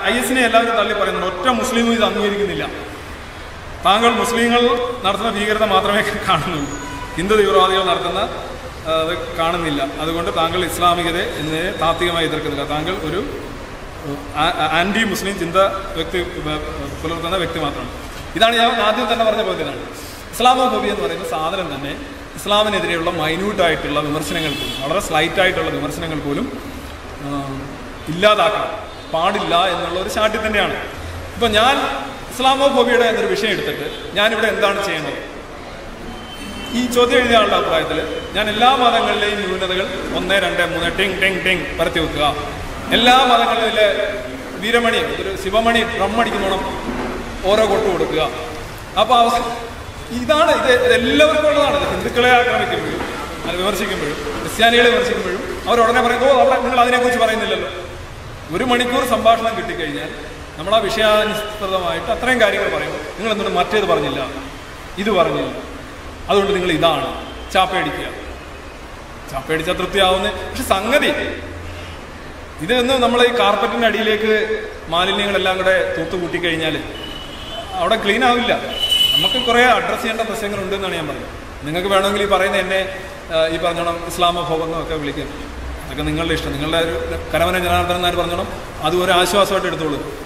I എസിനെ എല്ലാവരും തള്ളി പറയുന്നുണ്ട് ഒറ്റ മുസ്ലിമും ഇത് അംഗീകരിക്കുന്നില്ല താങ്കൾ മുസ്ലിങ്ങൾ നടത്തുന്ന ഭീകരത മാത്രമേ കാണുന്നുള്ളൂ ഹിന്ദു തീവ്രവാദികൾ നടത്തുന്ന ആ, അത് കാണുന്നില്ല അതുകൊണ്ട് താങ്കൾ ഇസ്ലാമികതയെ എന്നതിനെ താത്വികമായി എതിർക്കുന്നില്ല താങ്കൾ ഒരു ആ- ആ- ആന്റി മുസ്ലിം ചിന്ത വ്യക്തി പ- പുലർത്തുന്ന വ്യക്തി മാത്രമാണ് ഇതാണ് ഞാൻ ആദ്യം തന്നെ പറഞ്ഞ പോലെ ഇതാണ് ഇസ്ലാമോഫോബിയ എന്ന് പറയുന്ന സാധനം തന്നെ ഇസ്ലാമിനെതിരെയുള്ള മൈന്യൂട്ടായിട്ടുള്ള വിമർശനങ്ങൾ പോലും വളരെ സ്ലൈറ്റ് ആയിട്ടുള്ള വിമർശനങ്ങൾ പോലും ആ, ഇല്ലാതാക്കണം പാടില്ല എന്നുള്ള ഒരു ശാഠ്യം തന്നെയാണ് ഇപ്പം ഞാൻ ഇസ്ലാമോഫോബിയയുടെ എന്നൊരു വിഷയം എടുത്തിട്ട് ഞാനിവിടെ എന്താണ് ചെയ്യേണ്ടത് ഈ ചോദ്യം എഴുതിയ ആളുടെ അഭിപ്രായത്തിൽ ഞാൻ എല്ലാ മതങ്ങളിലെയും ന്യൂനതകൾ ഒന്ന് രണ്ട് മൂന്ന് ടിങ് ടിങ് ടിങ് പരത്തി വെക്കുക എല്ലാ മതങ്ങളിലെ വീരമണി ഒരു ശിവമണി ഡ്രം അടിക്കുന്നോണം ഓരോ കൊട്ട് കൊടുക്കുക അപ്പോൾ അവസാനം ഇതാണ് ഇത് ഇത് എല്ലാവർക്കും ഉള്ളതാണ് ഇത് ഹിന്ദുക്കളെ ആക്രമിക്കുമ്പോഴും അത് വിമർശിക്കുമ്പോഴും ക്രിസ്ത്യാനികളെ വിമർശിക്കുമ്പോഴും അവർ ഉടനെ പറയും ഓ അവിടെ നിങ്ങൾ അതിനെക്കുറിച്ച് പറയുന്നില്ലല്ലോ ഒരു മണിക്കൂർ സംഭാഷണം കിട്ടിക്കഴിഞ്ഞാൽ നമ്മൾ ആ വിഷയാനുസൃതമായിട്ട് അത്രയും കാര്യങ്ങൾ പറയുമ്പോൾ നിങ്ങൾ എന്നിട്ട് മറ്റേത് പറഞ്ഞില്ല ഇത് പറഞ്ഞില്ല അതുകൊണ്ട് നിങ്ങൾ ഇതാണ് ചാപ്പയടിക്കുക ചാപ്പയടിച്ചാൽ തൃപ്തിയാവുന്ന പക്ഷെ സംഗതി ഇതൊന്ന് നമ്മൾ ഈ കാർപ്പറ്റിന്റെ അടിയിലേക്ക് മാലിന്യങ്ങളെല്ലാം കൂടെ തൂത്ത് കൂട്ടിക്കഴിഞ്ഞാൽ അവിടെ ക്ലീൻ ആവില്ല നമുക്ക് കുറേ അഡ്രസ്സ് ചെയ്യേണ്ട പ്രശ്നങ്ങളുണ്ട് എന്നാണ് ഞാൻ പറയുന്നത് നിങ്ങൾക്ക് വേണമെങ്കിൽ ഈ പറയുന്ന എന്നെ ആ, ഈ പറഞ്ഞോണം ഇസ്ലാമോഫോബ് എന്നൊക്കെ വിളിക്കും അതൊക്കെ നിങ്ങളുടെ ഇഷ്ടം നിങ്ങളുടെ ഒരു കരമന ജനാർദ്ദനൻ നായർ പറഞ്ഞോണം അതും ഒരു ആശ്വാസമായിട്ട് എടുത്തോളൂ